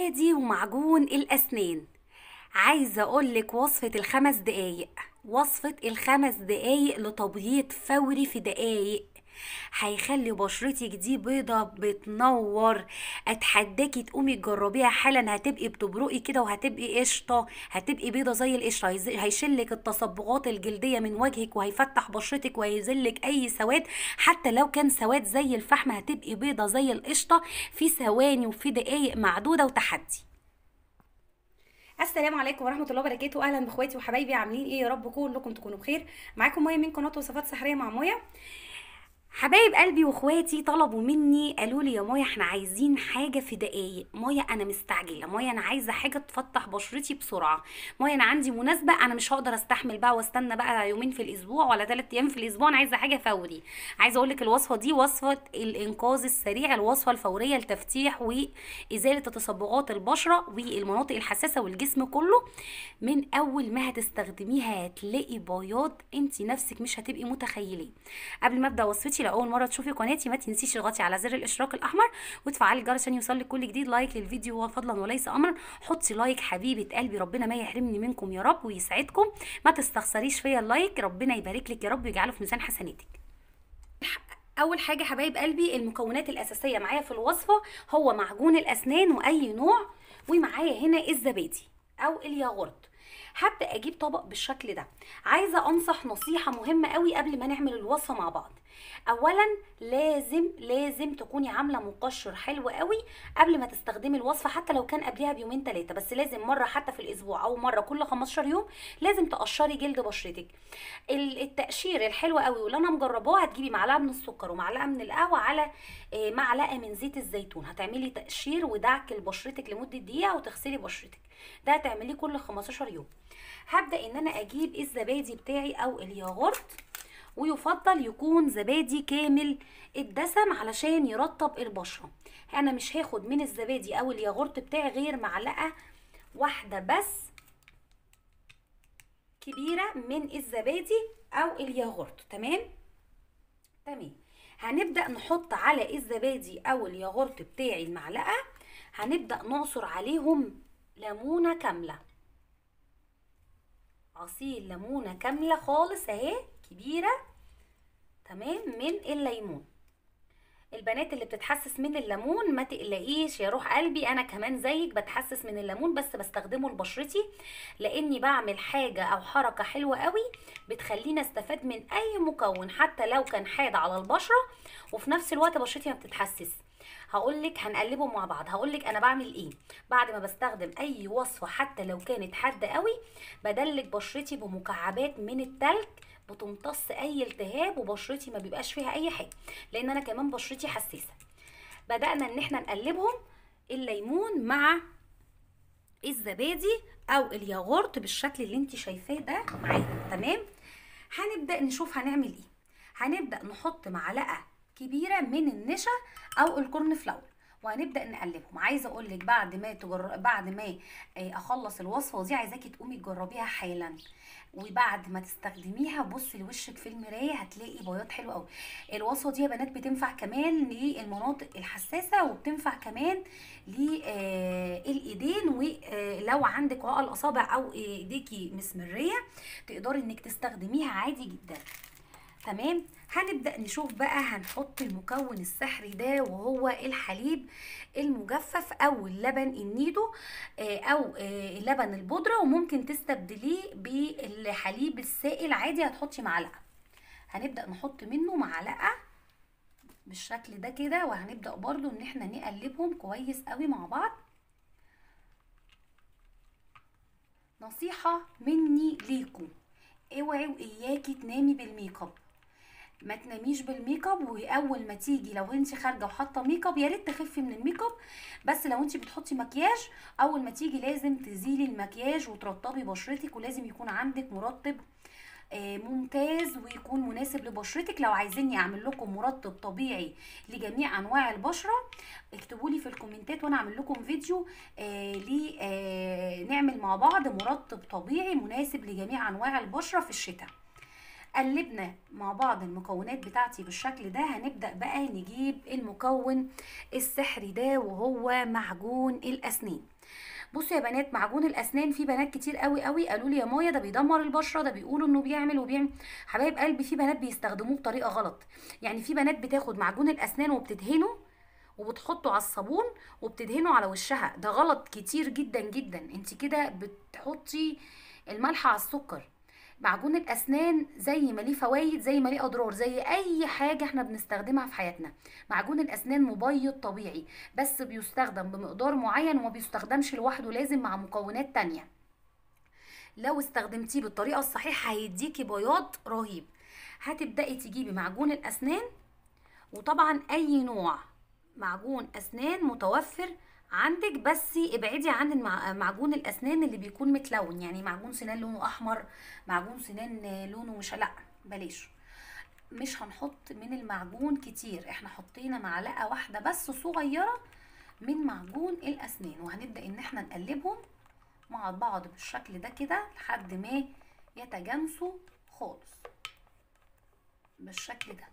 زبادي ومعجون الأسنان عايزة أقولك وصفة الخمس دقايق وصفة الخمس دقايق لتبييض فوري في دقايق هيخلي بشرتك دي بيضة بتنور اتحداكي تقومي تجربيها حالا هتبقي بتبرقي كده وهتبقي قشطة هتبقي بيضة زي القشطة هيز- هيشلك التصبغات الجلدية من وجهك وهيفتح بشرتك وهيزلك اي سواد حتى لو كان سواد زي الفحم هتبقي بيضة زي القشطة في ثواني وفي دقايق معدودة وتحدي السلام عليكم ورحمه الله وبركاته اهلا باخواتي وحبايبي عاملين ايه يا رب كلكم تكونوا بخير معاكم ميه من قناه وصفات سحريه مع ميه حبايب قلبي واخواتي طلبوا مني قالوا لي يا مايا احنا عايزين حاجه في دقايق مايا انا مستعجله مايا انا عايزه حاجه تفتح بشرتي بسرعه مايا انا عندي مناسبه انا مش هقدر استحمل بقى واستنى بقى يومين في الاسبوع ولا ثلاث ايام في الاسبوع انا عايزه حاجه فوري عايزه اقول لك الوصفه دي وصفه الانقاذ السريع الوصفه الفوريه لتفتيح وازاله تصبغات البشره والمناطق الحساسه والجسم كله من اول ما هتستخدميها هتلاقي بياض انت نفسك مش هتبقي متخيليه قبل ما ابدا وصفتي لو اول مره تشوفي قناتي ما تنسيش تضغطي على زر الاشتراك الاحمر وتفعلي الجرس عشان يوصلك كل جديد لايك للفيديو فضلا وليس امرا حطي لايك حبيبه قلبي ربنا ما يحرمني منكم يا رب ويسعدكم ما تستخسريش فيا اللايك ربنا يبارك لك يا رب ويجعله في ميزان حسناتك اول حاجه حبايب قلبي المكونات الاساسيه معايا في الوصفه هو معجون الاسنان واي نوع ومعايا هنا الزبادي او الياغورت هبدا اجيب طبق بالشكل ده عايزه انصح نصيحه مهمه قوي قبل ما نعمل الوصفه مع بعض اولا لازم لازم تكوني عامله مقشر حلو قوي قبل ما تستخدمي الوصفه حتى لو كان قبلها بيومين ثلاثه بس لازم مره حتى في الاسبوع او مره كل 15 يوم لازم تقشري جلد بشرتك ال- التقشير الحلو قوي واللي انا مجرباه هتجيبي معلقه من السكر ومعلقه من القهوه على آه، معلقه من زيت الزيتون هتعملي تقشير ودعك لبشرتك لمده دقيقه وتغسلي بشرتك ده هتعمليه كل 15 يوم هبدا ان انا اجيب الزبادي بتاعي او الياغورت ويفضل يكون زبادي كامل الدسم علشان يرطب البشره انا مش هاخد من الزبادي او الياغورت بتاعي غير معلقه واحده بس كبيره من الزبادي او الياغورت تمام تمام هنبدا نحط على الزبادي او الياغورت بتاعي المعلقه هنبدا نعصر عليهم ليمونه كامله عصير ليمونه كامله خالص اهي كبيره تمام من الليمون البنات اللي بتتحسس من الليمون ما تقلقيش يا روح قلبي انا كمان زيك بتحسس من الليمون بس بستخدمه لبشرتي لاني بعمل حاجه او حركه حلوه قوي بتخليني استفاد من اي مكون حتى لو كان حاد على البشره وفي نفس الوقت بشرتي ما بتتحسس هقولك هنقلبهم مع بعض هقولك انا بعمل ايه بعد ما بستخدم اي وصفه حتى لو كانت حاده قوي بدلك بشرتي بمكعبات من التلج بتمتص اي التهاب وبشرتي ما بيبقاش فيها اي حاجه لان انا كمان بشرتي حساسه بدانا ان احنا نقلبهم الليمون مع الزبادي او الياغورت بالشكل اللي انت شايفاه ده معايا تمام هنبدا نشوف هنعمل ايه هنبدا نحط معلقه كبيره من النشا او الكورن فلاور وهنبدا نقلبهم عايزه اقول لك بعد ما تجر... بعد ما آه، اخلص الوصفه دي عايزاكي تقومي تجربيها حالا وبعد ما تستخدميها بصي لوشك في المرايه هتلاقي بياض حلو قوي الوصفه دي يا بنات بتنفع كمان للمناطق الحساسه وبتنفع كمان للايدين ولو عندك عقل اصابع او ايديكي مسمريه تقدري انك تستخدميها عادي جدا تمام هنبدأ نشوف بقى هنحط المكون السحري ده وهو الحليب المجفف او اللبن النيدو آه، او آه، لبن البودرة وممكن تستبدليه بالحليب السائل عادي هتحطي معلقة هنبدأ نحط منه معلقة بالشكل ده كده وهنبدأ برضو ان احنا نقلبهم كويس قوي مع بعض نصيحة مني ليكم اوعي واياكي تنامي بالميك اب ما تناميش بالميك اب واول ما تيجي لو انت خارجه وحاطه ميك اب يا ريت تخفي من الميك اب بس لو انت بتحطي مكياج اول ما تيجي لازم تزيلي المكياج وترطبي بشرتك ولازم يكون عندك مرطب آه، ممتاز ويكون مناسب لبشرتك لو عايزيني اعمل لكم مرطب طبيعي لجميع انواع البشره اكتبوا لي في الكومنتات وانا اعمل لكم فيديو آه لي آه نعمل مع بعض مرطب طبيعي مناسب لجميع انواع البشره في الشتاء قلبنا مع بعض المكونات بتاعتي بالشكل ده هنبدأ بقى نجيب المكون السحري ده وهو معجون الأسنان بصوا يا بنات معجون الاسنان في بنات كتير قوي قوي قالوا لي يا مايا ده بيدمر البشره ده بيقولوا انه بيعمل وبيعمل حبايب قلبي في بنات بيستخدموه بطريقه غلط يعني في بنات بتاخد معجون الاسنان وبتدهنه وبتحطه على الصابون وبتدهنه على وشها ده غلط كتير جدا جدا انت كده بتحطي الملح على السكر معجون الاسنان زي ما ليه فوائد زي ما ليه اضرار زي اي حاجه احنا بنستخدمها في حياتنا معجون الاسنان مبيض طبيعي بس بيستخدم بمقدار معين وما بيستخدمش لوحده لازم مع مكونات تانية لو استخدمتيه بالطريقه الصحيحه هيديكي بياض رهيب هتبداي تجيبي معجون الاسنان وطبعا اي نوع معجون اسنان متوفر عندك بس ابعدي عن المع- معجون الاسنان اللي بيكون متلون يعني معجون سنان لونه احمر معجون سنان لونه مش لا بلاش مش هنحط من المعجون كتير احنا حطينا معلقه واحده بس صغيره من معجون الاسنان وهنبدا ان احنا نقلبهم مع بعض بالشكل ده كده لحد ما يتجانسوا خالص بالشكل ده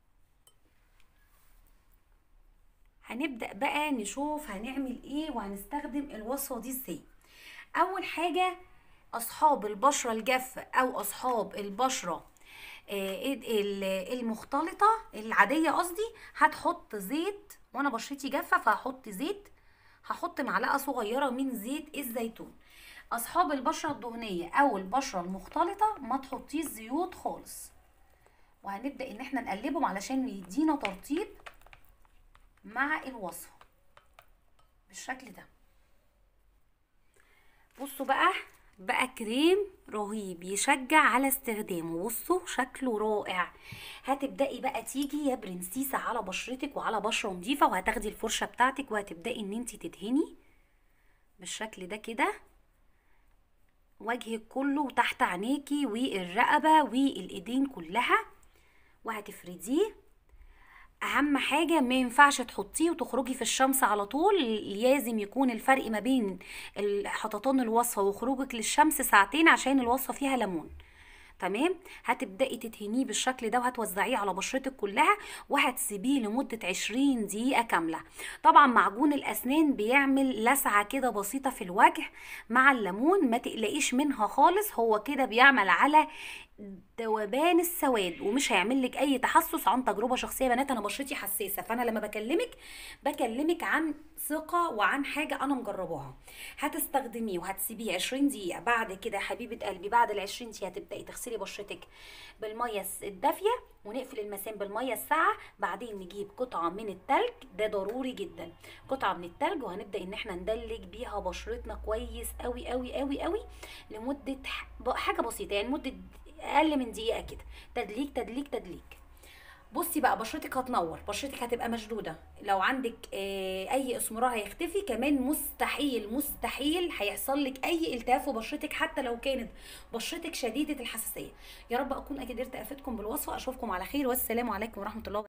هنبدأ بقى نشوف هنعمل ايه وهنستخدم الوصفة دي ازاي اول حاجة اصحاب البشرة الجافة او اصحاب البشرة آه، ال- المختلطة العادية قصدي هتحط زيت وانا بشرتي جافة فهحط زيت هحط معلقة صغيرة من زيت الزيتون اصحاب البشرة الدهنية او البشرة المختلطة ما تحطيش زيوت خالص وهنبدأ ان احنا نقلبهم علشان يدينا ترطيب مع الوصفة بالشكل ده بصوا بقى بقى كريم رهيب يشجع على استخدامه بصوا شكله رائع هتبدأي بقى تيجي يا برنسيسة على بشرتك وعلى بشرة نظيفة وهتاخدي الفرشة بتاعتك وهتبدأي ان انت تدهني بالشكل ده كده وجهك كله وتحت عينيكي والرقبة والايدين كلها وهتفرديه اهم حاجه ما ينفعش تحطيه وتخرجي في الشمس على طول لازم يكون الفرق ما بين ال- حططان الوصفه وخروجك للشمس ساعتين عشان الوصفه فيها ليمون تمام هتبداي تدهنيه بالشكل ده وهتوزعيه على بشرتك كلها وهتسيبيه لمده 20 دقيقه كامله طبعا معجون الاسنان بيعمل لسعه كده بسيطه في الوجه مع الليمون ما تقلقيش منها خالص هو كده بيعمل على ذوبان السواد ومش هيعمل لك اي تحسس عن تجربه شخصيه يا بنات انا بشرتي حساسه فانا لما بكلمك بكلمك عن ثقه وعن حاجه انا مجرباها هتستخدميه وهتسيبيه 20 دقيقه بعد كده يا حبيبه قلبي بعد ال 20 دقيقه تبداي تغسلي بشرتك بالميه الس- الدافيه ونقفل المسام بالميه الساقعه بعدين نجيب قطعه من التلج ده ضروري جدا قطعه من التلج وهنبدا ان احنا ندلج بيها بشرتنا كويس قوي قوي قوي قوي لمده ح- ب- حاجه بسيطه يعني مده اقل من دقيقه كده تدليك تدليك تدليك بصي بقى بشرتك هتنور بشرتك هتبقى مشدوده لو عندك آه، اي اسمرار هيختفي كمان مستحيل مستحيل هيحصل لك اي التهاب في بشرتك حتى لو كانت بشرتك شديده الحساسيه يا رب اكون قدرت افيدكم بالوصفه اشوفكم على خير والسلام عليكم ورحمه الله وبركاته